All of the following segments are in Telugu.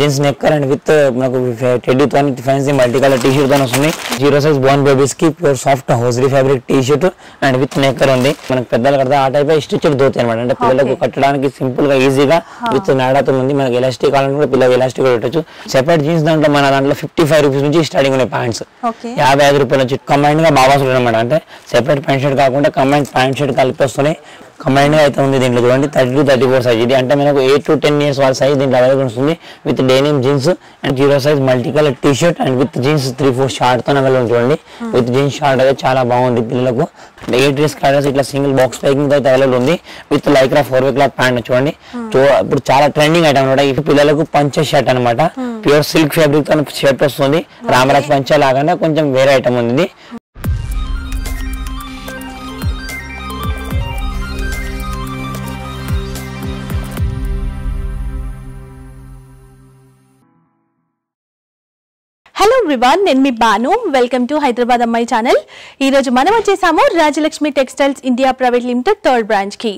జీన్స్ నెక్కర్ అండ్ విత్ మనకు టెడ్డీ తో fancy multi colour T shirt తో వస్తుంది జీరో సైజ్ బోన్ బేబీస్ కి pure soft hosiery fabric T shirt and with నెక్కర్ ఉంది మనకు పెద్దలు కడితే ఆ టైప్ స్టిచ్డ్ దోతి అనమాట అంటే పిల్లలకు కట్టడానికి సింపుల్ గా ఈజీగా విత్ నాడాతో ఉంది మనకి ఎలాస్టిక్ కావాలని కూడా పిల్లలు ఎలాస్టిక్ కూడా పెట్టచ్చు సెపరేట్ జీన్స్ దాంట్లో మన దాంట్లో ఫిఫ్టీ ఫైవ్ రూపీస్ నుంచి స్టార్టింగ్ ఉన్నాయి ప్యాంట్స్ ఓకే యాభై ఐదు రూపాయల నుంచి కంబైన్ గా బాగా వస్తుంది అనమాట అంటే సెపరేట్ ప్యాంట్ షర్ట్ కాకుండా కంబైన్ ప్యాంట్ షర్ట్ కలిపి వస్తున్నాయి కంబైన్ గా అయితే ఉంది దీంట్లో చూడండి thirty to thirty four size ఇది అంటే మనకు ఎయిట్ టు టెన్ ఇయర్స్ వాళ్ళ సైజ్ దీంట్లో అవైలబుల్ వస్తుంది with denim jeans and zero size multi colour T shirt and with jeans three four short తో అవైలబుల్ చూడండి విత్ జీన్స్ షార్ట్ అయితే చాలా బాగుంది పిల్లలకు ఎయిట్ డ్రెస్ క్లాడర్స్ ఇట్లా సింగిల్ బాక్స్ ప్యాకింగ్ అయితే అవైలబుల్ ఉంది with lycra four way cloth pant చూడండి సో ఇప్పుడు చాలా ట్రెండింగ్ ఐటమ్ అనమాట ఇది పిల్లలకు పంచ షర్ట్ అనమాట ప్యూర్ సిల్క్ ఫ్యాబ్రిక్ తో షర్ట్ వస్తుంది రామరాజ్ పంచ లాగానే కొంచెం వేరే ఐటమ్ ఉంది ఇది. హలో ఎవ్రీవన్ నేను మీ బాను వెల్కమ్ టు హైదరాబాద్ అమ్మాయి ఛానల్ ఈ రోజు మనం వచ్చేసాము Rajalakshmi textiles India private limited third branch కి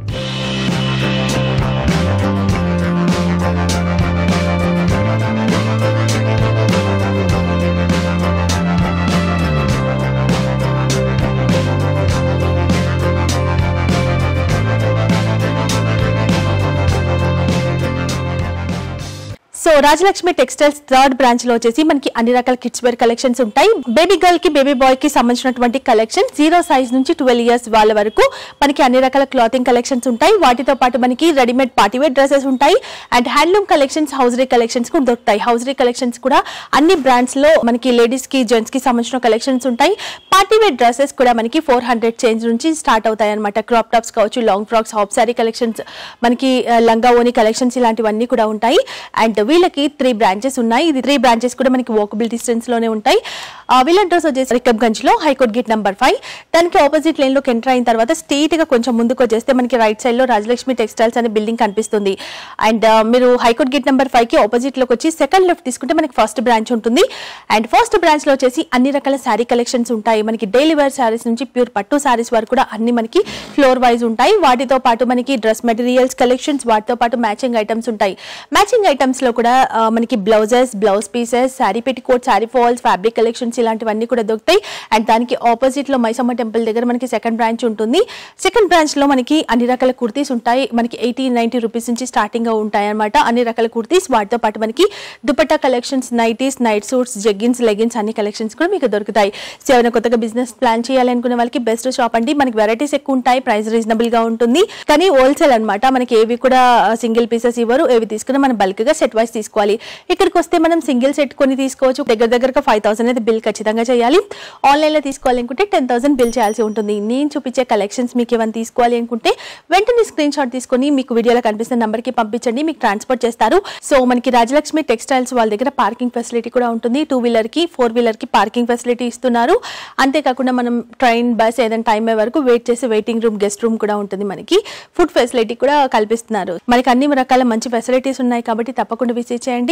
so Rajalakshmi textiles third branch లో వచ్చేసి మనకి అన్ని రకాల కిడ్స్ వేర్ కలెక్షన్స్ ఉంటాయి బేబీ గర్ల్ కి బేబీ బాయ్ కి సంబంధించినటువంటి కలెక్షన్ జీరో సైజ్ నుంచి ట్వెల్వ్ ఇయర్స్ వాళ్ళ వరకు మనకి అన్ని రకాల క్లాతింగ్ కలెక్షన్స్ ఉంటాయి వాటితో పాటు మనకి రెడీమేడ్ పార్టీ వేర్ డ్రెస్సెస్ ఉంటాయి and handloom collections hosiery collections కూడా దొరుకుతాయి హౌజరీ కలెక్షన్స్ కూడా అన్ని బ్రాండ్స్ లో మనకి లేడీస్ కి జెంట్స్ కి సంబంధించిన కలెక్షన్స్ ఉంటాయి పార్టీ వేర్ డ్రెస్సెస్ కూడా మనకి ఫోర్ హండ్రెడ్ చేంజ్ నుంచి స్టార్ట్ అవుతాయి అనమాట క్రాప్ టాప్స్ కావచ్చు long frocks half sari collections మనకి ఆ, లంగా ఓని కలెక్షన్స్ ఇలాంటివన్నీ కూడా ఉంటాయి అండ్ వీళ్ళకి త్రీ బ్రాంచెస్ ఉన్నాయి ఇది త్రీ బ్రాంచెస్ కూడా మనకి వాకబుల్ డిస్టెన్స్ లోనే ఉంటాయి ఆ, వీళ్ళ అడ్రస్ వచ్చేసి రికబ్గంజ్ లో హైకోర్ట్ గేట్ నెంబర్ ఫైవ్ దానికి ఆపోజిట్ లైన్ లోకి ఎంటర్ అయిన తర్వాత స్ట్రీట్ గా కొంచెం ముందుకు వచ్చేస్తే మనకి రైట్ సైడ్ లో రాజలక్ష్మి టెక్స్టైల్స్ అనే బిల్డింగ్ కనిపిస్తుంది అండ్ ఆ, మీరు హైకోర్ట్ గేట్ నెంబర్ ఫైవ్ కి ఆపోజిట్ లోకి వచ్చి సెకండ్ లెఫ్ట్ తీసుకుంటే మనకి ఫస్ట్ బ్రాంచ్ ఉంటుంది అండ్ ఫస్ట్ బ్రాంచ్ లో వచ్చేసి అన్ని రకాల శారీ కలెక్షన్స్ ఉంటాయి మనకి డైలీ వేర్ శారీస్ నుంచి ప్యూర్ పట్టు శారీస్ వరకు కూడా అన్ని మనకి ఫ్లోర్ వైజ్ ఉంటాయి వాటితో పాటు మనకి డ్రెస్ మెటీరియల్స్ కలెక్షన్స్ వాటితో పాటు మ్యాచింగ్ ఐటమ్స్ ఉంటాయి మ్యాచింగ్ ఐటమ్స్ లో కూడా ఆ, మనకి blouses blouse pieces sari petticoat sari falls fabric collections ఇలాంటివన్నీ కూడా దొరుకుతాయి అండ్ దానికి ఆపోజిట్ లో మైసమ్మ టెంపుల్ దగ్గర మనకి సెకండ్ బ్రాంచ్ ఉంటుంది సెకండ్ బ్రాంచ్ లో మనకి అన్ని రకాల కుర్తీస్ ఉంటాయి మనకి ఎయిటీ నైన్టీ రూపీస్ నుంచి స్టార్టింగ్ గా ఉంటాయి అనమాట అన్ని రకాల కుర్తీస్ వాటితో పాటు మనకి dupatta collections nighties night suits jeggings leggings అన్ని కలెక్షన్స్ కూడా మీకు దొరుకుతాయి సో ఎవరైనా కొత్తగా బిజినెస్ ప్లాన్ చేయాలి అనుకునే వాళ్ళకి బెస్ట్ షాప్ అండి మనకి వెరైటీస్ ఎక్కువ ఉంటాయి ప్రైస్ రీజనబుల్ గా ఉంటుంది కానీ హోల్సేల్ అన్నమాట మనకి ఏవి కూడా సింగిల్ పీసెస్ ఇవ్వరు ఏవి తీసుకున్నా మనం బల్క్ గా సెట్ వైస్ తీసుకోవాలి ఇక్కడికి వస్తే మనం సింగిల్ సెట్ కొని తీసుకోవచ్చు దగ్గర దగ్గరగా ఫైవ్ థౌసండ్ అయితే బిల్ ఖచ్చితంగా చేయాలి ఆన్లైన్ లో తీసుకోవాలి అనుకుంటే టెన్ థౌసండ్ బిల్ చేయాల్సి ఉంటుంది నేను చూపించే కలెక్షన్స్ మీకు ఏమైనా తీసుకోవాలి అనుకుంటే వెంటనే స్క్రీన్ షాట్ తీసుకొని మీకు వీడియోలో కనిపిస్తున్న నంబర్ కి పంపించండి మీకు ట్రాన్స్పోర్ట్ చేస్తారు సో మనకి రాజలక్ష్మి టెక్స్టైల్స్ వాళ్ళ దగ్గర పార్కింగ్ ఫెసిలిటీ కూడా ఉంటుంది టూ వీలర్ కి ఫోర్ వీలర్ కి పార్కింగ్ ఫెసిలిటీ ఇస్తున్నారు అంతేకాకుండా మనం ట్రైన్ బస్ ఏదైనా టైం అయ్యే వరకు వెయిట్ చేసి వెయిటింగ్ రూమ్ గెస్ట్ రూమ్ కూడా ఉంటుంది మనకి ఫుడ్ ఫెసిలిటీ కూడా కల్పిస్తున్నారు మనకి అన్ని రకాల మంచి ఫెసిలిటీస్ ఉన్నాయి కాబట్టి తప్పకుండా విజిట్ చేయండి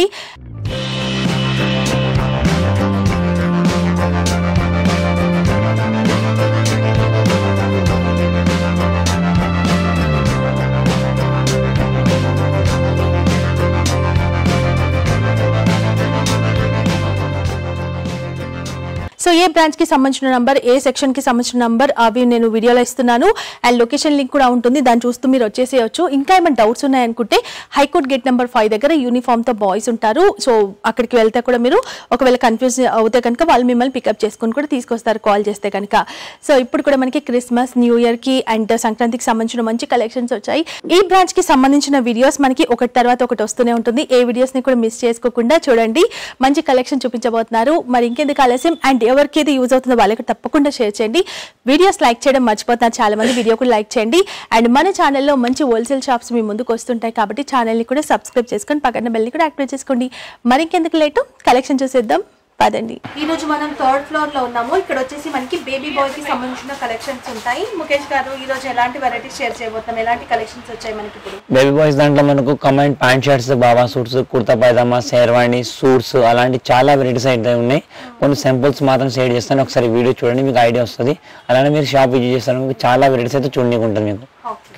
సో ఏ బ్రాంచ్ కి సంబంధించిన నంబర్ ఏ సెక్షన్ కి సంబంధించిన నంబర్ అవి నేను వీడియోలో ఇస్తున్నాను అండ్ లొకేషన్ లింక్ కూడా ఉంటుంది దాన్ని చూస్తూ మీరు వచ్చేసేయచ్చు ఇంకా ఏమైనా డౌట్స్ ఉన్నాయనుకుంటే హైకోర్ట్ గేట్ నెంబర్ ఫైవ్ దగ్గర యూనిఫామ్ తో బాయ్స్ ఉంటారు సో అక్కడికి వెళ్తే కూడా మీరు ఒకవేళ కన్ఫ్యూజ్ అవుతే కనుక వాళ్ళు మిమ్మల్ని పికప్ చేసుకొని కూడా తీసుకొస్తారు కాల్ చేస్తే కనుక సో ఇప్పుడు కూడా మనకి క్రిస్మస్ న్యూ ఇయర్ కి అండ్ సంక్రాంతికి సంబంధించిన మంచి కలెక్షన్స్ వచ్చాయి ఈ బ్రాంచ్ కి సంబంధించిన వీడియోస్ మనకి ఒకటి తర్వాత ఒకటి వస్తూనే ఉంటుంది ఏ వీడియోస్ ని కూడా మిస్ చేసుకోకుండా చూడండి మంచి కలెక్షన్ చూపించబోతున్నారు మరి ఇంకెందుకు ఆలస్యం అండ్ ఎవరికి ఏది యూజ్ అవుతుందో వాళ్ళకి తప్పకుండా షేర్ చేయండి వీడియోస్ లైక్ చేయడం మర్చిపోతున్నారు చాలా మంది వీడియో కూడా లైక్ చేయండి అండ్ మన ఛానల్లో మంచి హోల్సేల్ షాప్స్ మీ ముందుకు వస్తుంటాయి కాబట్టి ఛానల్ని కూడా సబ్స్క్రైబ్ చేసుకొని పక్కన బెల్ని కూడా యాక్టివేట్ చేసుకోండి మరి ఇంకెందుకు లేటు కలెక్షన్ చూసేద్దాం పదండి ఈ రోజు మనం థర్డ్ ఫ్లోర్ లో ఉన్నాము ఇక్కడ వచ్చేసి మనకి బేబీ బాయ్ కి సంబంధించిన కలెక్షన్స్ ఉంటాయి ముఖేష్ గారు ఈ రోజు ఎలాంటి వెరైటీస్ షేర్ చేయబోతున్నాం ఎలాంటి కలెక్షన్స్ వచ్చాయి మనకి ఇప్పుడు బేబీ బాయ్స్ దాంట్లో మనకు కంబైన్ ప్యాంట్ షర్ట్స్ బాబా suits kurta pyjama sherwani suits అలాంటి చాలా వెరైటీస్ అయితే ఉన్నాయి కొన్ని సింపుల్స్ మాత్రం షేర్ చేస్తాను ఒకసారి వీడియో చూడండి మీకు ఐడియా వస్తుంది అలానే మీరు షాప్ విజిట్ చేస్తారు మీకు చాలా వెరైటీస్ అయితే చూడడానికి ఉంటుంది మీకు ఓకేనా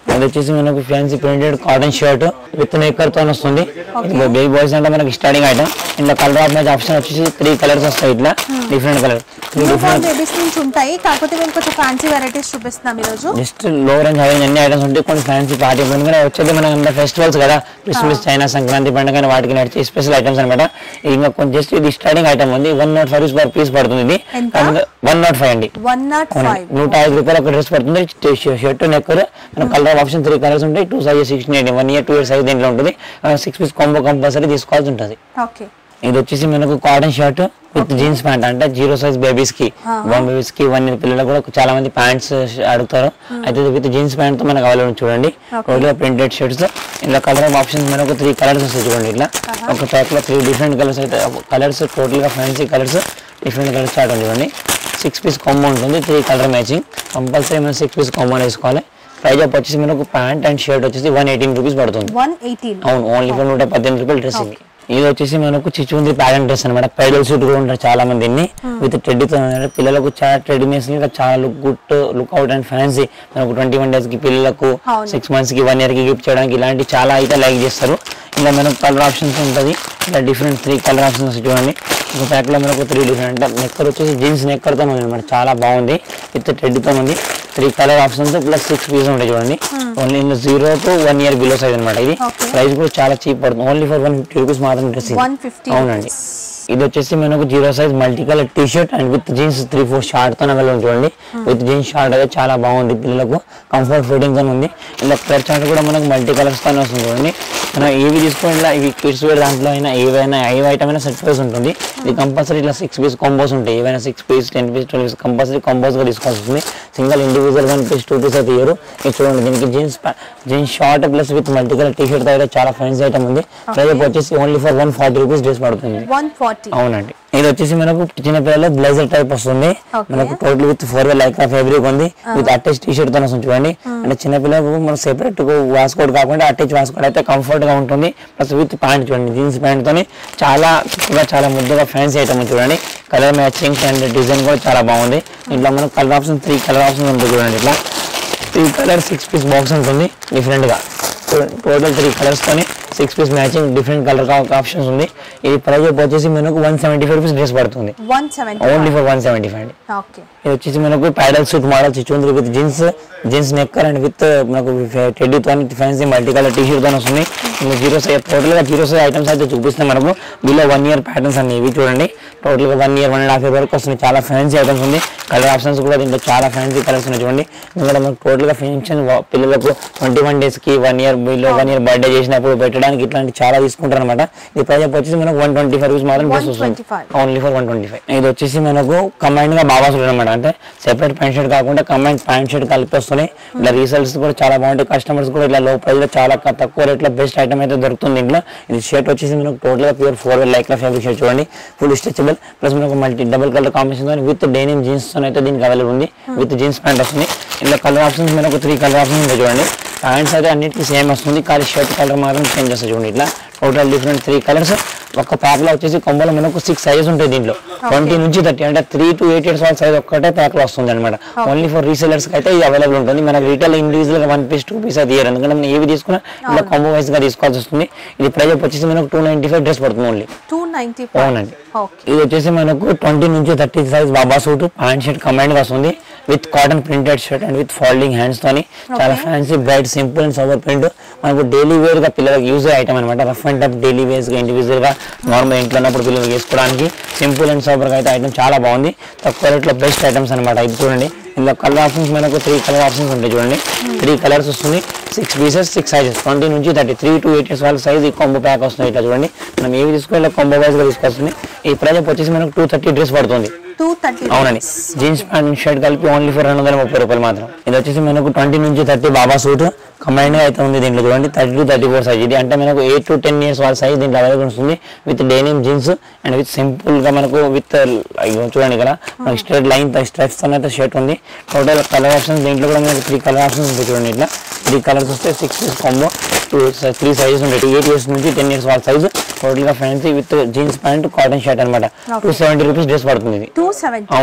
అది వచ్చేసి మనకు fancy printed cotton shirt with knicker తో వస్తుంది బేబీ బాయ్స్ అంటే మనకి స్టార్టింగ్ ఐటమ్ ఇంట్లో కలర్ ఆఫ్ మ్యాచ్ ఆప్షన్ వచ్చేసి త్రీ కలర్స్ వస్తాయి ఇట్లా different colour three new born different babies నుంచి ఉంటాయి కాకపోతే మేము కొంచెం ఫ్యాన్సీ వెరైటీస్ చూపిస్తున్నాం ఈరోజు just low range high range అన్ని ఐటమ్స్ ఉంటాయి కొన్ని ఫ్యాన్సీ పార్టీ ఎందుకంటే వచ్చేది మన ఫెస్టివల్స్ కదా క్రిస్మస్ చైనా సంక్రాంతి పండుగ అని వాటికి నడిచే స్పెషల్ ఐటమ్స్ అనమాట ఇంకా కొంచెం జస్ట్ ఇది స్టార్టింగ్ ఐటమ్ ఉంది one nought five rupees per piece పడుతుంది ఇది ఎంత? వన్ నాట్ ఫైవ్ అండి వన్ నాట్ ఫైవ్ నూట ఐదు రూపాయలు ఒక డ్రెస్ పడుతుంది shirt knicker colour option three colours ఉంటాయి two size sixteen eight one year two year size దీంట్లో ఉంటుంది సిక్స్ పీస్ కాంబో కంపల్సరీ తీసుకోవాల్సి ఉంటుంది ఓకే ఇది వచ్చేసి మనకు cotton shirt with jeans pant అంటే జీరో సైజ్ బేబీస్ కి వన్ బేబీస్ కి వన్ ఇయర్ పిల్లలు కూడా చాలా మంది ప్యాంట్స్ అడుగుతారు అయితే విత్ జీన్స్ ప్యాంట్ తో మనకు అవైలబుల్ చూడండి టోటల్ ప్రింటెడ్ షర్ట్స్ ఇలా కలర్ ఆప్షన్స్ మనకు త్రీ కలర్స్ వస్తాయి చూడండి ఇట్లా ఒక ప్యాక్ లో త్రీ డిఫరెంట్ కలర్స్ అయితే కలర్స్ టోటల్ గా fancy colours different colours start ఉంది చూడండి సిక్స్ పీస్ కాంబో ఉంటుంది త్రీ కలర్ మ్యాచింగ్ కంపల్సరీ మనం సిక్స్ పీస్ కాంబో వేసుకోవాలి ప్రైజ్ అప్ వచ్చేసి మనకు ప్యాంట్ అండ్ షర్ట్ వచ్చేసి వన్ ఎయిటీన్ రూపీస్ పడుతుంది వన్ ఎయిటీన్ అవును ఓన్లీ ఫర్ నూట పద్దెనిమిది రూపాయలు డ్రెస్ ఇది ఇది వచ్చేసి మనకు చిచ్చుంది ప్యాటర్న్ డ్రెస్ అనమాట పైడల్ సూట్ కూడా ఉంటారు చాలా మంది దీన్ని విత్ ట్రెడ్తో పిల్లలకు చాలా ట్రెడినెస్ ఇంకా చాలా look good look out and fancy మనకు ట్వంటీ వన్ డేస్ కి పిల్లలకు అవును. సిక్స్ మంత్స్ కి వన్ ఇయర్ కి గిఫ్ట్ చేయడానికి ఇలాంటి చాలా అయితే లైక్ చేస్తారు ఇంకా మనకు కలర్ ఆప్షన్స్ ఉంటుంది ఇలా డిఫరెంట్ త్రీ కలర్ ఆప్షన్స్ చూడండి ఒక ప్యాక్ లో మనకు త్రీ డిఫరెంట్ నెక్కర్ వచ్చేసి జీన్స్ నెక్కర్ తో ఉంది అనమాట చాలా బాగుంది విత్ తో ఉంది three colour options plus six piece ఉంటాయి చూడండి only in zero to one year below size అనమాట ఇది Okay. ప్రైస్ కూడా చాలా చీప్ పడుతుంది only for one fifty rupees మాత్రం డ్రెస్ ఇది. 150 అవునండి ఇది వచ్చేసి మనకు zero size multi colour T shirt and with jeans three four short తో అవైలబుల్ చూడండి విత్ జీన్స్ షార్ట్ అయితే చాలా బాగుంది పిల్లలకు కంఫర్ట్ ఫిట్టింగ్ తో ఉంది ఇలా కలర్ చార్ట్ కూడా మనకు మల్టీ కలర్స్ తోనే వస్తుంది చూడండి మనం ఏవి తీసుకోండి ఇలా ఇవి కిడ్స్ వేర్ దాంట్లో అయినా ఏవైనా ఏ ఐటమ్ అయినా సెట్ ప్రైస్ ఉంటుంది ఇది కంపల్సరీ ఇట్లా సిక్స్ పీస్ కాంబోస్ ఉంటాయి ఏవైనా six piece ten piece twelve piece compulsory combos గా తీసుకోవాల్సి వస్తుంది single individual one piece two piece అయితే ఇయ్యరు ఇది చూడండి దీనికి jeans jeans short plus with multi colour T shirt అయితే చాలా ఫ్యాన్సీ ఐటమ్ ఉంది ప్రైస్ వచ్చేసి only for one forty rupees dress పడుతుంది వన్ ఫార్టీ అవునండి ఇది వచ్చేసి మనకు చిన్న పిల్లలు బ్లేజర్ టైప్ వస్తుంది Okay. మనకు total with four way like fabric ఉంది విత్ అటాచ్ టీ షర్ట్ తో వస్తుంది చూడండి అంటే చిన్న పిల్లలకు మనం సెపరేట్ వాసుకోవడం కాకుండా అటాచ్ వాసుకోవడం అయితే కంఫర్ట్ గా ఉంటుంది ప్లస్ విత్ ప్యాంట్ చూడండి జీన్స్ ప్యాంట్ తోని చాలా చక్కగా చాలా ముద్దగా ఫ్యాన్సీ ఐటమ్ చూడండి కలర్ మ్యాచింగ్ అండ్ డిజైన్ కూడా చాలా బాగుంది ఇంట్లో మనకు colour option three colour option ఉంటుంది చూడండి ఇట్లా three colour six piece box ఉంటుంది డిఫరెంట్ గా టోటల్ త్రీ కలర్స్ తోని six piece matching different colour options ఉంది ఇది ప్రైస్ వచ్చేసి మనకు one seventy five rupees dress పడుతుంది one seventy only for one seventy five okay ఇది వచ్చేసి మనకు ప్యాడల్ సూట్ మోడల్స్ ఇచ్చింది with jeans jeans knicker and with మనకు టెడ్డీ తో fancy multi colour T shirt తో వస్తుంది ఇంకా జీరో సైజ్ టోటల్ గా జీరో సైజ్ ఐటమ్స్ అయితే చూపిస్తాం మనకు బిలో వన్ ఇయర్ ప్యాటర్న్స్ అన్ని ఇవి చూడండి టోటల్ గా one year one and half year వరకు వస్తుంది చాలా ఫ్యాన్సీ ఐటమ్స్ ఉంది కలర్ ఆప్షన్స్ కూడా దీంట్లో చాలా ఫ్యాన్సీ కలర్స్ ఉన్నాయి చూడండి ఎందుకంటే మనకు టోటల్ గా ఫంక్షన్ పిల్లలకు ట్వంటీ వన్ డేస్ కి one year below one year birthday చేసినప్పుడు పెట్టడానికి ఇట్లాంటి చాలా తీసుకుంటారు అనమాట ఈ ప్రైస్ వచ్చేసి మనకు వన్ ట్వంటీ ఫైవ్ రూపీస్ మాత్రం డ్రెస్ వస్తుంది 125. Only for one twenty five ఇది వచ్చేసి మనకు కంబైన్ గా బాగా వస్తుంది అనమాట అంటే సెపరేట్ ప్యాంట్ షర్ట్ కాకుండా కంబైన్ ప్యాంట్ షర్ట్ కలిపి వస్తున్నాయి ఇలా రీసెల్స్ కూడా చాలా బాగుంటాయి కస్టమర్స్ కూడా ఇట్లా లో ప్రైస్ లో చాలా క- తక్కువ రేట్ లో బెస్ట్ ఐటమ్ అయితే దొరుకుతుంది ఇంట్లో ఇది షర్ట్ వచ్చేసి మనకు టోటల్ గా pure four like fabric shirt చూడండి ఫుల్ స్ట్రెచబుల్ ప్లస్ మనకు మల్టీ డబుల్ కలర్ కాంబినేషన్ తో విత్ డెనిమ్ జీన్స్ తో అయితే దీనికి అవైలబుల్ ఉంది విత్ జీన్స్ ప్యాంట్ వస్తుంది ఇలా కలర్ ఆప్షన్స్ మనకు త్రీ కలర్ ఆప్షన్స్ ఉంటాయి చూడండి ప్యాంట్స్ అయితే అన్నిటికీ సేమ్ వస్తుంది కానీ షర్ట్ కలర్ మాత్రం చేంజ్ చేస్తుంది చూడండి ఇట్లా టోటల్ డిఫరెంట్ త్రీ కలర్స్ ఒక ప్యాక్ లో వచ్చేసి కొంబలో మనకు సిక్స్ సైజెస్ ఉంటాయి దీంట్లో ట్వంటీ నుంచి థర్టీ అంటే త్రీ టు ఎయిట్ ఇయర్స్ వాళ్ళ సైజ్ ఒక్కటే ప్యాక్ లో వస్తుంది అనమాట ఓన్లీ ఫర్ రీసెలర్స్ కి అయితే ఇది అవైలబుల్ ఉంటుంది మనకి రీటైల్ ఇండివిజువల్ గా వన్ పీస్ టూ పీస్ అది ఇయర్ ఎందుకంటే మనం ఏవి తీసుకున్నా ఇలా కాంబో వైస్ గా తీసుకోవాల్సి వస్తుంది ఇది ప్రైస్ వచ్చేసి మనకు టూ నైన్టీ ఫైవ్ డ్రెస్ పడుతుంది ఓన్లీ టూ నైన్టీ అవునండి ఓకే ఇది వచ్చేసి మనకు ట్వంటీ నుంచి థర్టీ సైజ్ బాబా సూట్ ప్యాంట్ షర్ట్ కంబైన్ గా వస్తుంది with cotton printed shirt and with folding hands తోని చాలా fancy bright simple and sober print మనకు డైలీ వేర్ గా పిల్లలకి యూజ్ అయ్యే ఐటమ్ అనమాట rough and tough daily wears గా ఇండివిజువల్ గా నార్మల్ ఇంట్లో ఉన్నప్పుడు పిల్లలు వేసుకోవడానికి సింపుల్ అండ్ సూపర్ గా అయితే ఐటమ్ చాలా బాగుంది తక్కువ రేట్ లో బెస్ట్ ఐటమ్స్ అనమాట ఇది చూడండి ఇందులో కలర్ ఆప్షన్స్ మనకు త్రీ కలర్ ఆప్షన్స్ ఉంటాయి చూడండి త్రీ కలర్స్ వస్తుంది six pieces six sizes twenty నుంచి thirty three to eight years వాళ్ళ సైజ్ ఈ కాంబో ప్యాక్ వస్తుంది ఇట్లా చూడండి మనం ఏవి తీసుకోవాలి కాంబో వైజ్ గా తీసుకొస్తుంది ఈ ప్రైస్ వచ్చేసి మనకు టూ థర్టీ డ్రెస్ పడుతుంది టూ థర్టీ అవునండి జీన్స్ ప్యాంట్ షర్ట్ కలిపి ఓన్లీ ఫర్ రెండు వందల ముప్పై రూపాయలు మాత్రం ఇది వచ్చేసి మనకు ట్వంటీ నుంచి థర్టీ బాబా సూట్ కంబైన్ అయితే ఉంది దీంట్లో చూడండి thirty to thirty four size ఇది అంటే మనకు ఎయిట్ టు టెన్ ఇయర్స్ వాళ్ళ సైజ్ దీంట్లో అవైలబుల్ వస్తుంది with denim jeans and with simple గా మనకు విత్ చూడండి ఇక్కడ మనకి స్ట్రైట్ లైన్ స్ట్రైప్స్ తో అయితే షర్ట్ ఉంది టోటల్ కలర్ ఆప్షన్స్ దీంట్లో కూడా మనకు త్రీ కలర్ ఆప్షన్స్ ఉంటాయి చూడండి ఇట్లా త్రీ కలర్స్ వస్తే six piece combo two three sizes ఉంటాయి ఎయిట్ ఇయర్స్ నుంచి టెన్ ఇయర్స్ వాళ్ళ సైజ్ టోటల్ గా fancy with jeans pant cotton shirt అనమాట టూ సెవెంటీ రూపీస్ డ్రెస్ పడుతుంది ఇది టూ సెవెంటీ అవునండి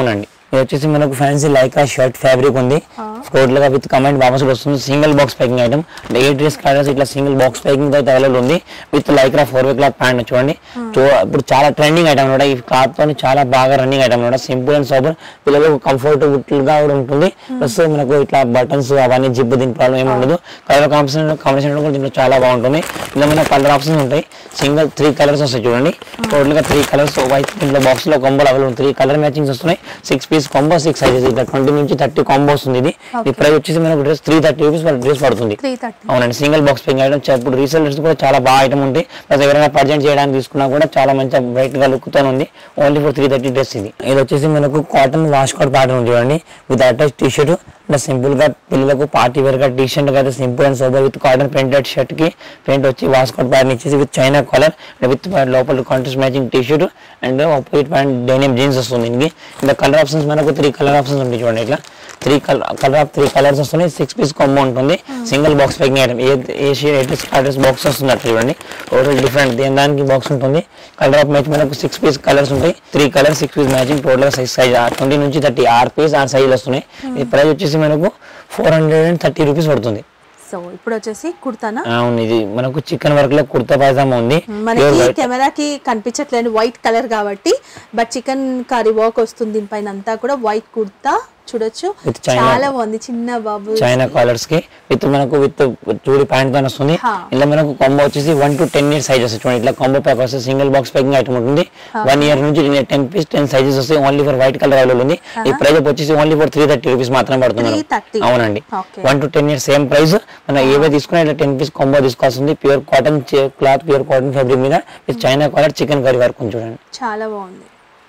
ఇది వచ్చేసి మనకు ఫ్యాన్సీ లైక్రా షర్ట్ ఫ్యాబ్రిక్ ఉంది టోటల్ గా విత్ కమెంట్ వాపస్ వస్తుంది సింగిల్ బాక్స్ ప్యాకింగ్ ఐటమ్ అంటే ఎయిట్ డ్రెస్ కార్డర్స్ ఇట్లా సింగిల్ బాక్స్ ప్యాకింగ్ అయితే అవైలబుల్ ఉంది with lycra four way cloth pant చూడండి చూ- ఇప్పుడు చాలా ట్రెండింగ్ ఐటమ్ కూడా ఈ క్లాత్ తో చాలా బాగా రన్నింగ్ ఐటమ్ కూడా సింపుల్ అండ్ సూపర్ పిల్లలకు కంఫర్టబుల్ గా కూడా ఉంటుంది ప్లస్ మనకు ఇట్లా బటన్స్ అవన్నీ జిప్ దీని ప్రాబ్లం ఏమి ఉండదు కలర్ కాంబినేషన్ కాంబినేషన్ కూడా దీంట్లో చాలా బాగుంటుంది ఇలా మన కలర్ ఆప్షన్స్ ఉంటాయి సింగిల్ త్రీ కలర్స్ వస్తాయి చూడండి టోటల్ గా త్రీ కలర్స్ వైట్ దీంట్లో బాక్స్ లో కొంబోలు అవైలబుల్ త్రీ కలర్ మ్యాచింగ్స్ వస్తున్నాయి six piece combo six sizes ఇట్లా ట్వంటీ నుంచి థర్టీ కాంబో వస్తుంది ఇది ఈ ప్రైస్ వచ్చేసి మనకు dress three thirty rupees dress పడుతుంది త్రీ థర్టీ అవునండి సింగిల్ బాక్స్ పెయింగ్ ఐటమ్ ఇప్పుడు రీసెలర్స్ కూడా చాలా బాగా ఐటమ్ ఉంటాయి ప్లస్ ఎవరైనా పర్జెంట్ చేయడానికి తీసుకున్నా కూడా చాలా మంచిగా బ్రైట్ గా లుక్ తో ఉంది only for three thirty dress ఇది ఇది వచ్చేసి మనకు కాటన్ వాష్ కోట్ ప్యాటర్న్ ఉంది చూడండి విత్ అటాచ్ టీ షర్ట్ అంటే సింపుల్ గా పిల్లలకు పార్టీ వేర్ గా టీ షర్ట్ అయితే simple and sober with cotton printed shirt కి ప్రింట్ వచ్చి వాష్ కోట్ ప్యాటర్న్ ఇచ్చేసి విత్ చైనా కాలర్ విత్ లోపల contrast matching T shirt and opposite pant denim jeans వస్తుంది దీనికి ఇంకా కలర్ ఆప్షన్స్ మనకు త్రీ కలర్ ఆప్షన్స్ ఉంటాయి చూడండి ఇట్లా three colour colour of three colours వస్తున్నాయి సిక్స్ పీస్ కాంబో ఉంటుంది సింగిల్ బాక్స్ ప్యాకింగ్ ఐటమ్ ఏ ఏ షేర్ ఎయిట్ అడ్రస్ బాక్స్ వస్తుంది అట్లా చూడండి టోటల్ డిఫరెంట్ దేని దానికి బాక్స్ ఉంటుంది కలర్ ఆఫ్ మ్యాచ్ మనకు సిక్స్ పీస్ కలర్స్ ఉంటాయి three colour six piece matching total size size twenty నుంచి థర్టీ ఆర్ పీస్ ఆర్ సైజులు వస్తున్నాయి ఈ ప్రైస్ వచ్చేసి మనకు four hundred and thirty rupees పడుతుంది సో ఇప్పుడు వచ్చేసి కుర్తానా అవును ఇది మనకు చికెన్ వర్క్ లో కుర్తా పైజామా ఉంది మనకి Pure white. కెమెరాకి కనిపించట్లేదు వైట్ కలర్ కాబట్టి బట్ చికెన్ కర్రీ వర్క్ వస్తుంది దీనిపైన అంతా కూడా వైట్ కుర్తా చూడొచ్చు With China- చాలా బాగుంది చిన్న బాబు చైనా కాలర్స్ కి విత్ మనకు విత్ చూడి ప్యాంట్ తో వస్తుంది హా. ఇలా మనకు కాంబో వచ్చేసి one to ten years sizes చూడండి ఇట్లా కాంబో ప్యాక్ వస్తుంది సింగిల్ బాక్స్ ప్యాకింగ్ ఐటమ్ ఉంటుంది వన్ ఇయర్ నుంచి టెన్ పీస్ టెన్ సైజెస్ వస్తాయి only for white colour available ఉంది ఈ ప్రైస్ వచ్చేసి only for three thirty rupees మాత్రమే పడుతుంది మనకు. 330. అవునండి Okay. One to ten years same price మనం ఏవే తీసుకున్నా ఇట్లా టెన్ పీస్ కాంబో తీసుకోవాల్సింది pure cotton cloth pure cotton fabric మీద with China collar chikankari work ఉంది చూడండి చాలా బాగుంది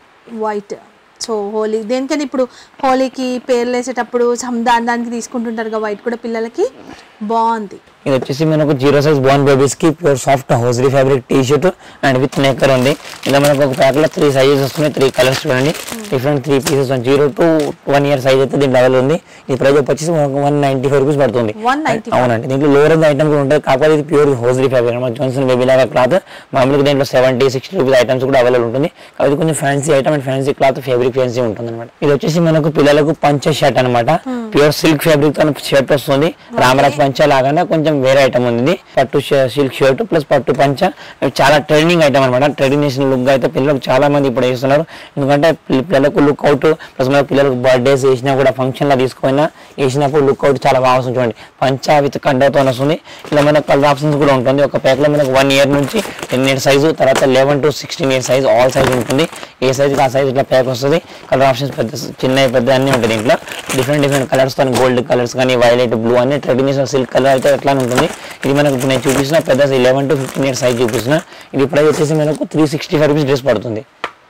వైట్ సో హోలీ దేనికని ఇప్పుడు హోలీకి పేర్లు వేసేటప్పుడు సందాన్ దానికి తీసుకుంటుంటారు కదా వైట్ కూడా పిల్లలకి బాగుంది ఇది వచ్చేసి మనకు జీరో సైజ్ బోన్ బేబీస్ కి pure soft hosiery fabric T shirt and with నెక్కర్ ఉంది ఇలా మనకు ఒక ప్యాక్ లో త్రీ సైజెస్ వస్తున్నాయి త్రీ కలర్స్ చూడండి different three pieces zero to one year size అయితే దీని లెవెల్ ఉంది ఈ ప్రైస్ వచ్చేసి వన్ నైన్టీ ఫైవ్ రూపీస్ పడుతుంది 195. అవునండి దీంట్లో లోవర్ ఐటమ్ కూడా ఉంటుంది కాకపోతే ఇది ప్యూర్ హోజరీ ఫ్యాబ్రిక్ అనమాట జోన్సన్ బేబీ లాగా క్లాత్ మామూలుగా దీంట్లో సెవెంటీ సిక్స్టీ రూపీస్ ఐటమ్స్ కూడా అవైలబుల్ ఉంటుంది కాబట్టి కొంచెం fancy item and fancy cloth fabric fancy ఉంటుంది అనమాట ఇది వచ్చేసి మనకు పిల్లలకు పంచ షర్ట్ అనమాట ప్యూర్ సిల్క్ ఫ్యాబ్రిక్ తో షర్ట్ వస్తుంది రామరాజ్ పంచ లాగానే కొంచెం వేరే ఐటమ్ ఉంది ఇది. పట్టు సిల్క్ షర్ట్ ప్లస్ పట్టు పంచ ఇవి చాలా ట్రెండింగ్ ఐటమ్ అనమాట ట్రెడిషనల్ లుక్ అయితే పిల్లలకు చాలా మంది ఇప్పుడు వేస్తున్నారు ఎందుకంటే పిల్ల- పిల్లలకు లుక్ అవుట్ ప్లస్ మన పిల్లలకు బర్త్డేస్ వేసినా కూడా ఫంక్షన్ లా తీసుకుపోయినా వేసినప్పుడు లుక్ అవుట్ చాలా బాగా వస్తుంది చూడండి పంచ విత్ కండతో వస్తుంది ఇలా మనకు కలర్ ఆప్షన్స్ కూడా ఉంటుంది ఒక ప్యాక్ లో మనకు వన్ ఇయర్ నుంచి టెన్ ఇయర్ సైజు తర్వాత eleven to sixteen year size all size ఉంటుంది ఏ సైజ్ ఆ సైజ్ ఇట్లా ప్యాక్ వస్తుంది కలర్ ఆప్షన్స్ పెద్ద చిన్న పెద్ద అన్ని ఉంటాయి దీంట్లో డిఫరెంట్ డిఫరెంట్ కలర్స్ కానీ గోల్డ్ కలర్స్ కానీ వైలెట్ బ్లూ అన్ని ట్రెడిషనల్ సిల్క్ కలర్ అయితే ఎట్లానే ఉంటుంది ఇది మనకు ఇప్పుడు నేను చూపిస్తున్న పెద్ద eleven to fifteen year size చూపిస్తున్నా ఇది ప్రైస్ వచ్చేసి మనకు three sixty five rupees dress పడుతుంది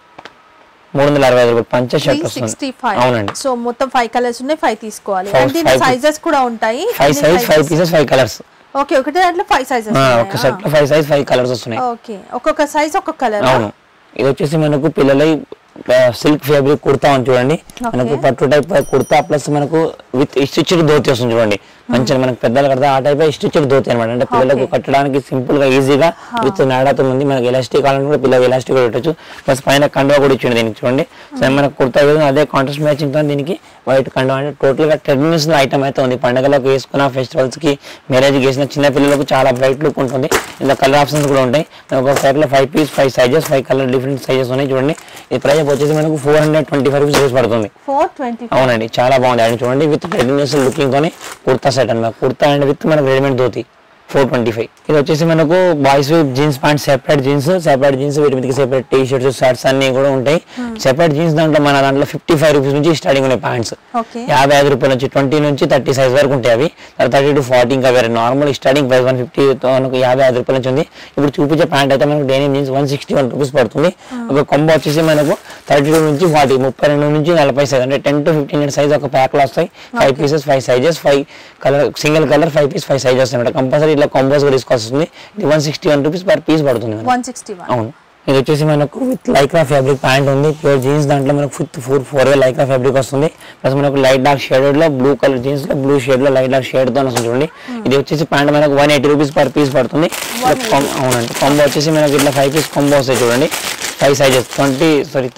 మూడు వందల అరవై ఐదు రూపాయలు పంచ త్రీ షర్ట్ సిక్స్టీ వస్తుంది ఫైవ్ అవునండి సో మొత్తం ఫైవ్ కలర్స్ ఉన్నాయి ఫైవ్ తీసుకోవాలి Five- అండ్ దీని five- సైజెస్ కూడా ఉంటాయి five size five pieces five colours okay ఒకటే దాంట్లో ఫైవ్ సైజెస్ ఒక సెట్ లో ఫైవ్ సైజ్ ఫైవ్ కలర్స్ వస్తున్నాయి ఓకే ఒక్కొక్క సైజ్ ఒక్కొక్క కలర్ అవును ఇది వచ్చేసి మనకు పిల్లల సిల్క్ ఫ్యాబ్రిక్ కుర్తా ఉంది చూడండి మనకు పట్టు టైప్ కుర్తా ప్లస్ మనకు విత్ స్టిచ్డ్ ధోతి వస్తుంది చూడండి మంచిగా మనకు పెద్దలు కడతా ఆ టైప్ స్టిచ్డ్ ధోతి అనమాట అంటే పిల్లలకు కట్టడానికి సింపుల్ గా ఈజీగా విత్ నాడాతో ఉంది మనకి ఎలాస్టిక్ కావాలని కూడా పిల్లలు ఎలాస్టిక్ కూడా పెట్టచ్చు ప్లస్ పైన కండువా కూడా ఇచ్చింది దీనికి చూడండి సో మనకు కుర్తా ఏదో అదే కాంట్రాస్ట్ మ్యాచింగ్ తో దీనికి వైట్ కండువా అంటే టోటల్ గా ట్రెడిషనల్ ఐటమ్ అయితే ఉంది పండుగలకు వేసుకున్న ఫెస్టివల్స్ కి మ్యారేజ్ వేసిన చిన్న పిల్లలకు చాలా బ్రైట్ లుక్ ఉంటుంది ఇలా కలర్ ఆప్షన్స్ కూడా ఉంటాయి ఒక ప్యాక్ లో five piece five sizes five colour different sizes ఉన్నాయి చూడండి ఈ ప్రైస్ వచ్చేసి మనకు four hundred twenty five rupees పడుతుంది ఫోర్ ట్వంటీ అవునండి చాలా బాగుంది అండ్ చూడండి విత్ ట్రెడిషనల్ లుకింగ్ తోని కుర్తా సెట్ అన్నమాట కుర్తా అండ్ విత్ మనకు readymade dhoti four twenty five ఇది వచ్చేసి మనకు boys jeans pant separate jeans separate jeans వీటి మీదకి సెపరేట్ టీ షర్ట్స్ షర్ట్స్ అన్ని కూడా ఉంటాయి సెపరేట్ జీన్స్ దాంట్లో మన దాంట్లో ఫిఫ్టీ ఫైవ్ రూపీస్ నుంచి స్టార్టింగ్ ఉన్నాయి ప్యాంట్స్ ఓకే యాభై ఐదు రూపాయల నుంచి ట్వంటీ నుంచి థర్టీ సైజ్ వరకు ఉంటాయి అవి తర్వాత థర్టీ టు ఫార్టీ ఇంకా వేరే normal starting price one fifty మనకు యాభై ఐదు రూపాయల నుంచి ఉంది ఇప్పుడు చూపించే ప్యాంట్ అయితే మనకు denim jeans one sixty one rupees పడుతుంది ఒక కొంబో వచ్చేసి మనకు థర్టీ టూ నుంచి ఫార్టీ ముప్పై రెండు నుంచి నలభై సైజ్ అంటే టెన్ టు ఫిఫ్టీన్ సైజ్ ఒక ప్యాక్ లో వస్తాయి five pieces five sizes five colour single colour five piece five sizes అనమాట కంపల్సరీ ఇట్లా కాంబోస్ కూడా తీసుకోవాల్సి వస్తుంది ఇది one sixty one rupees per piece పడుతుంది మనకు. వన్ సిక్స్టీ వన్ అవును ఇది వచ్చేసి మనకు విత్ లైక్రా ఫ్యాబ్రిక్ ప్యాంట్ ఉంది ప్యూర్ జీన్స్ దాంట్లో మనకు fifth four four way lycra fabric వస్తుంది ప్లస్ మనకు లైట్ డార్క్ షేడెడ్ లో బ్లూ కలర్ జీన్స్ లో బ్లూ షేడ్ లో లైట్ డార్క్ షేడ్ తో వస్తుంది చూడండి ఇది వచ్చేసి ప్యాంట్ మనకు one eighty rupees per piece పడుతుంది ఇలా కొం- అవునండి కొంబో వచ్చేసి మనకి ఇట్లా ఫైవ్ పీస్ కొంబో వస్తాయి చూడండి five sizes twenty sorry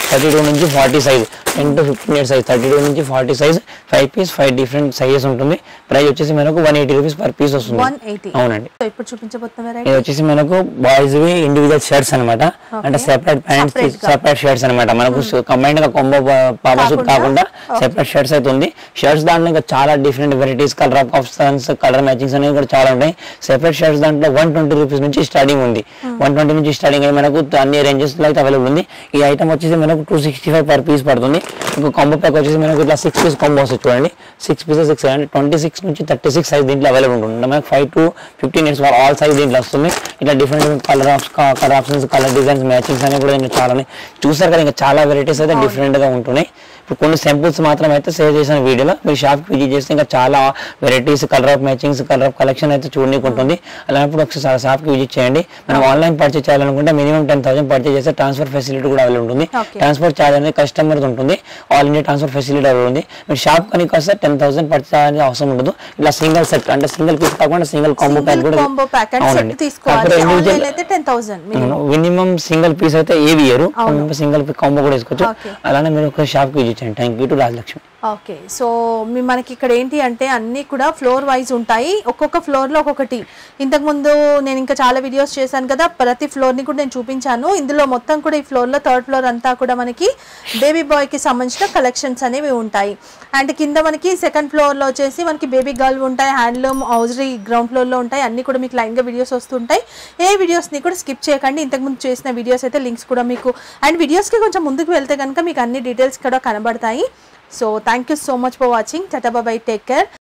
thirty two నుంచి forty size ten to fifteen years size thirty two నుంచి forty size five piece five different sizes ఉంటుంది ప్రైస్ వచ్చేసి మనకు one eighty rupees per piece వస్తుంది వన్ ఎయిటీ అవునండి సో ఇప్పుడు చూపించబోతున్న వెరైటీ ఇది వచ్చేసి మనకు బాయ్స్ వి ఇండివిజువల్ షర్ట్స్ అనమాట అంటే సెపరేట్ ప్యాంట్స్ Separate గా. సెపరేట్ షర్ట్స్ అనమాట మనకు కంబైన్డ్ గా కొంబో పాపా సూట్ కాకుండా, కాకుండా సెపరేట్ షర్ట్స్ అయితే ఉంది షర్ట్స్ దాంట్లో ఇంకా చాలా different varieties colour of options colour matchings అనేవి కూడా చాలా ఉన్నాయి సెపరేట్ షర్ట్స్ దాంట్లో వన్ ట్వంటీ రూపీస్ నుంచి స్టార్టింగ్ ఉంది వన్ ట్వంటీ నుంచి స్టార్టింగ్ అయ్యి మనకు అన్ని రేంజెస్ లో అయితే అవైలబుల్ ఉంది ఈ ఐటమ్ వచ్చేసి మనకు two sixty five per piece పడుతుంది ఇంకో కాంబో ప్యాక్ వచ్చేసి మనకు ఇట్లా సిక్స్ పీస్ కాంబో వస్తుంది చూడండి సిక్స్ పీసెస్ సిక్స్ అంటే ట్వంటీ సిక్స్ నుంచి థర్టీ సిక్స్ సైజ్ దీంట్లో అవైలబుల్ ఉంటుంది మనకు five to fifteen years all size దీంట్లో వస్తుంది ఇట్లా different different colour of colour options colour designs matchings అనేవి కూడా దీంట్లో చాలా ఉన్నాయి చూసారు కదా ఇంకా చాలా వెరైటీస్ అయితే డిఫరెంట్ గా ఉంటున్నాయి ఇప్పుడు కొన్ని సింపుల్స్ మాత్రం అయితే సేవ్ చేసిన వీడియోలో మీరు షాప్కి విజిట్ చేస్తే ఇంకా చాలా varieties colour of matchings colour of collection అయితే చూడడానికి ఉంటుంది అలాంటప్పుడు ఒకసారి షాప్కి విజిట్ చేయండి మనం ఆన్లైన్ పర్చేస్ చేయాలనుకుంటే మినిమం టెన్ థౌసండ్ పర్చేస్ చేస్తే ట్రాన్స్ఫర్ ఫెసిలిటీ కూడా అవైలబుల్ ఉంటుంది Okay. ట్రాన్స్పోర్ట్ ఛార్జ్ అనేది కస్టమర్ ఉంటుంది all India transfer facility available ఉంది మీరు షాప్ కనుక వస్తే టెన్ థౌసండ్ పర్చేస్ చేయాల్సిన అవసరం ఉండదు ఇలా సింగిల్ సెట్ అంటే సింగిల్ పీస్ కాకుండా సింగిల్ కాంబో ప్యాక్ కూడా కాంబో ప్యాక్ అండ్ అవునండి సెట్ తీసుకోవాలి కాకపోతే individual- ఆన్లైన్ అయితే ten thousand minimum single piece అయితే ఏవి ఇయరు సింగిల్ కాంబో కూడా వేసుకోవచ్చు Okay. అలానే మీరు ఒక షాప్ కి విజిట్ చేయండి thank you to Rajalakshmi okay so మీ మనకి ఇక్కడ ఏంటి అంటే అన్నీ కూడా ఫ్లోర్ వైజ్ ఉంటాయి ఒక్కొక్క ఫ్లోర్లో ఒక్కొక్కటి ఇంతకుముందు నేను ఇంకా చాలా వీడియోస్ చేశాను కదా ప్రతి ఫ్లోర్ని కూడా నేను చూపించాను ఇందులో మొత్తం కూడా ఈ ఫ్లోర్లో థర్డ్ ఫ్లోర్ అంతా కూడా మనకి బేబీ బాయ్కి సంబంధించిన కలెక్షన్స్ అనేవి ఉంటాయి అండ్ కింద మనకి సెకండ్ ఫ్లోర్లో వచ్చేసి మనకి బేబీ గర్ల్ ఉంటాయి హ్యాండ్లూమ్ హౌజరీ గ్రౌండ్ ఫ్లోర్లో ఉంటాయి అన్నీ కూడా మీకు లైన్గా వీడియోస్ వస్తుంటాయి ఏ వీడియోస్ని కూడా స్కిప్ చేయకండి ఇంతకుముందు చేసిన వీడియోస్ అయితే లింక్స్ కూడా మీకు అండ్ వీడియోస్కి కొంచెం ముందుకు వెళ్తే కనుక మీకు అన్ని డీటెయిల్స్ కూడా కనబడతాయి so thank you so much for watching tata bye take care